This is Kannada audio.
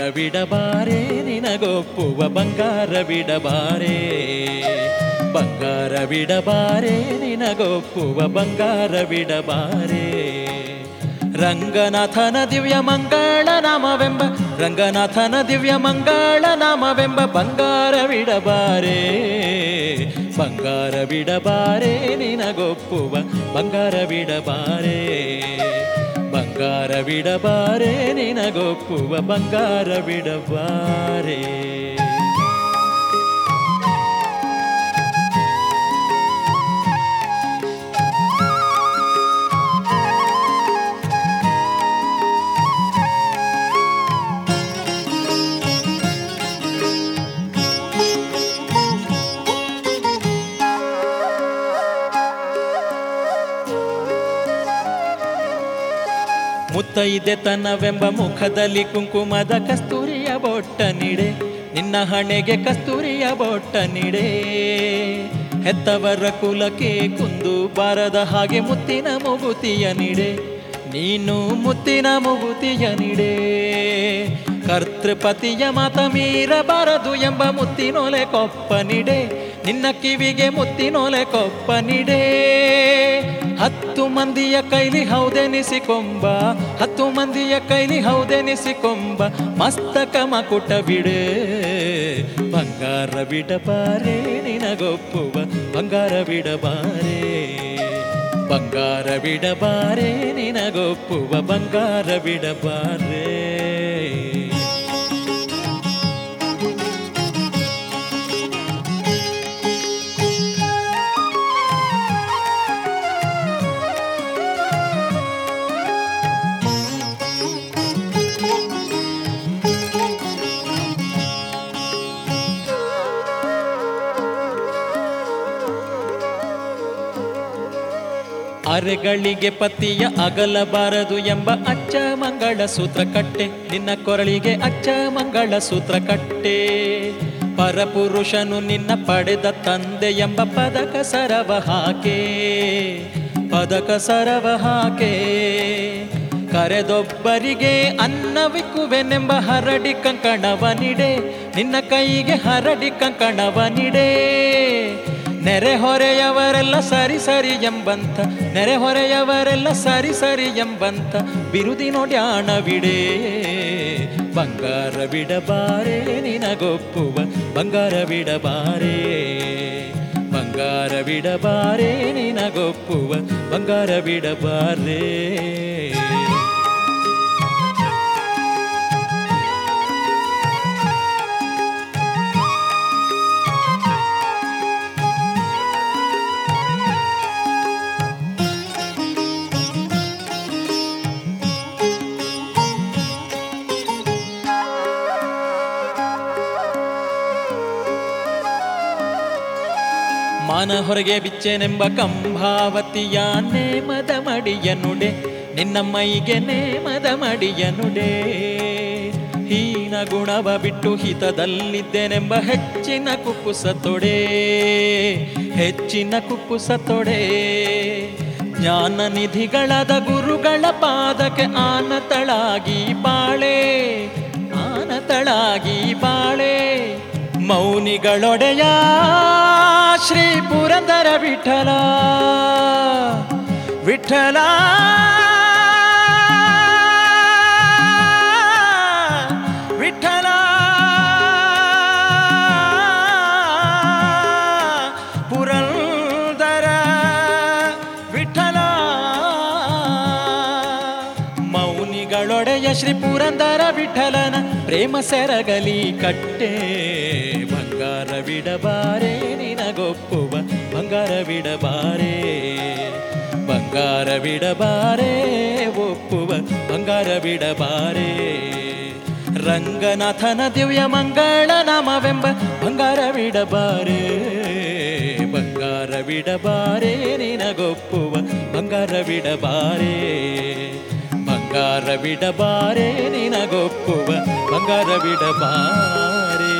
ಬಂಗಾರವಿಡಬಾರೆ ನಿನಗೊಪ್ಪುವ ಬಂಗಾರವಿಡಬಾರೆ ಬಂಗಾರವಿಡಬಾರೆ ನಿನಗೊಪ್ಪುವ ಬಂಗಾರವಿಡಬಾರೆ ರಂಗನಾಥನ ದಿವ್ಯ ಮಂಗಳ ನಾಮವೆಂಬ ರಂಗನಾಥನ ದಿವ್ಯ ಮಂಗಳ ನಾಮವೆಂಬ ಬಂಗಾರವಿಡಬಾರೆ ಬಂಗಾರವಿಡಬಾರೆ ನಿನಗೊಪ್ಪುವ ಬಂಗಾರವಿಡಬಾರೆ ಬಂಗಾರವಿಡಬಾರೆ ನಿನಗೊಪ್ಪುವ ಬಂಗಾರವಿಡಬಾರೆ ಮುತ್ತೈದೆ ತನವೆಂಬ ಮುಖದಲ್ಲಿ ಕುಂಕುಮದ ಕಸ್ತೂರಿಯ ಬೊಟ್ಟ ನಿಡೆ ನಿನ್ನ ಹಣೆಗೆ ಕಸ್ತೂರಿಯ ಬೊಟ್ಟ ನಿಡೆ ಹೆತ್ತವರ ಕುಲಕ್ಕೆ ಕುಂದು ಬಾರದ ಹಾಗೆ ಮುತ್ತಿನ ಮುಗುತಿಯ ನಿಡೆ ನೀನು ಮುತ್ತಿನ ಮುಗುತಿಯ ನಿಡೆ ಕರ್ತೃಪತಿಯ ಮತ ಮೀರಬಾರದು ಎಂಬ ಮುತ್ತಿನೊಲೆ ಕೊಪ್ಪ ನಿಡೆ ನಿನ್ನ ಕಿವಿಗೆ ಮುತ್ತಿನೊಲೆ ಕೊಪ್ಪ ನಿಡೆ ಹತ್ತು ಮಂದಿಯ ಕೈಲಿ ಹೌದೆನಿಸಿಕೊಂಬ ಹತ್ತು ಮಂದಿಯ ಕೈಲಿ ಹೌದೆನಿಸಿಕೊಂಬ ಮಸ್ತಕ ಮಕುಟ ಬಿಡೆ ಬಂಗಾರ ಬಿಡಬಾರೆ ನಿನಗೊಪ್ಪುವ ಬಂಗಾರ ಬಿಡಬಾರೆ ಬಂಗಾರ ಬಿಡಬಾರೆ ನಿನಗೊಪ್ಪುವ ಬಂಗಾರ ಬಿಡಬಾರೆ ಅರೆಗಳಿಗೆ ಪತಿಯ ಅಗಲಬಾರದು ಎಂಬ ಅಚ್ಚ ಮಂಗಳ ಸೂತ್ರ ಕಟ್ಟೆ ನಿನ್ನ ಕೊರಳಿಗೆ ಅಚ್ಚ ಮಂಗಳ ಸೂತ್ರ ಕಟ್ಟೆ ಪರಪುರುಷನು ನಿನ್ನ ಪಡೆದ ತಂದೆ ಎಂಬ ಪದಕ ಸರವ ಹಾಕೆ ಪದಕ ಸರವ ಹಾಕೆ ಕರೆದೊಬ್ಬರಿಗೆ ಅನ್ನವಿಕ್ಕುವೆನೆಂಬ ಹರಡಿ ಕಂಕಣವ ನಿಡೆ ನಿನ್ನ ಕೈಗೆ ಹರಡಿ ಕಂಕಣವ ನಿಡೆ ನೆರೆಹೊರೆಯವರೆಲ್ಲ ಸರಿ ಸರಿ ಎಂಬಂತ ನೆರೆಹೊರೆಯವರೆಲ್ಲ ಸರಿ ಸರಿ ಎಂಬಂತ ಬಿರುದಿನೊಡ್ಯಾಣವಿಡೆ ಬಂಗಾರ ಬಿಡಬಾರೆ ನಿನಗೊಪ್ಪುವ ಬಂಗಾರ ಬಿಡಬಾರೆ ಬಂಗಾರ ಬಿಡಬಾರೆ ನಿನಗೊಪ್ಪುವ ಬಂಗಾರ ಬಿಡಬಾರೆ ಮಾನ ಹೊರಗೆ ಬಿಚ್ಚೆನೆಂಬ ಕಂಭಾವತಿಯ ನೇಮದ ಮಡಿಯ ನುಡೆ ನಿನ್ನ ಮೈಗೆ ನೇಮದ ಮಡಿಯ ನುಡೆ ಹೀನ ಗುಣವ ಬಿಟ್ಟು ಹಿತದಲ್ಲಿದ್ದೇನೆಂಬ ಹೆಚ್ಚಿನ ಕುಪ್ಪುಸ ತೊಡೆ ಹೆಚ್ಚಿನ ಕುಪ್ಪುಸ ತೊಡೆ ಜ್ಞಾನ ನಿಧಿಗಳಾದ ಗುರುಗಳ ಪಾದಕ್ಕೆ ಆನತಳಾಗಿ ಬಾಳೆ ಆನತಳಾಗಿ ಬಾಳೆ ಮೌನಿಗಳೊಡೆಯ ಶ್ರೀ ಪುರಂದರ ವಿಠಲ ವಿಠಲ ವಿಠಲ ಪುರಂದರ ವಿಠಲ ಮೌನಿಗಳೊಡೆಯ ಶ್ರೀ ಪುರಂದರ ವಿಠಲನ ಪ್ರೇಮ ಸೆರಗಲಿ ಕಟ್ಟೆ ಬಂಗಾರ ಬಿಡಬಾರೆ ನಿನಗೊಪ್ಪುವ ಬಂಗಾರ ಬಿಡಬಾರೆ ಬಂಗಾರ ಬಿಡಬಾರೆ ಒಪ್ಪುವ ಬಂಗಾರ ಬಿಡಬಾರೆ ರಂಗನಾಥನ ದಿವ್ಯ ಮಂಗಳ ನಾಮವೆಂಬ ಬಂಗಾರ ಬಿಡಬಾರೆ ಬಂಗಾರ ಬಿಡಬಾರೆ ನಿನಗೊಪ್ಪುವ ಬಂಗಾರ ಬಿಡಬಾರೆ ಬಂಗಾರ ಬಿಡಬಾರೆ ನಿನಗೊಪ್ಪುವ ಬಂಗಾರ ಬಿಡಬಾರೆ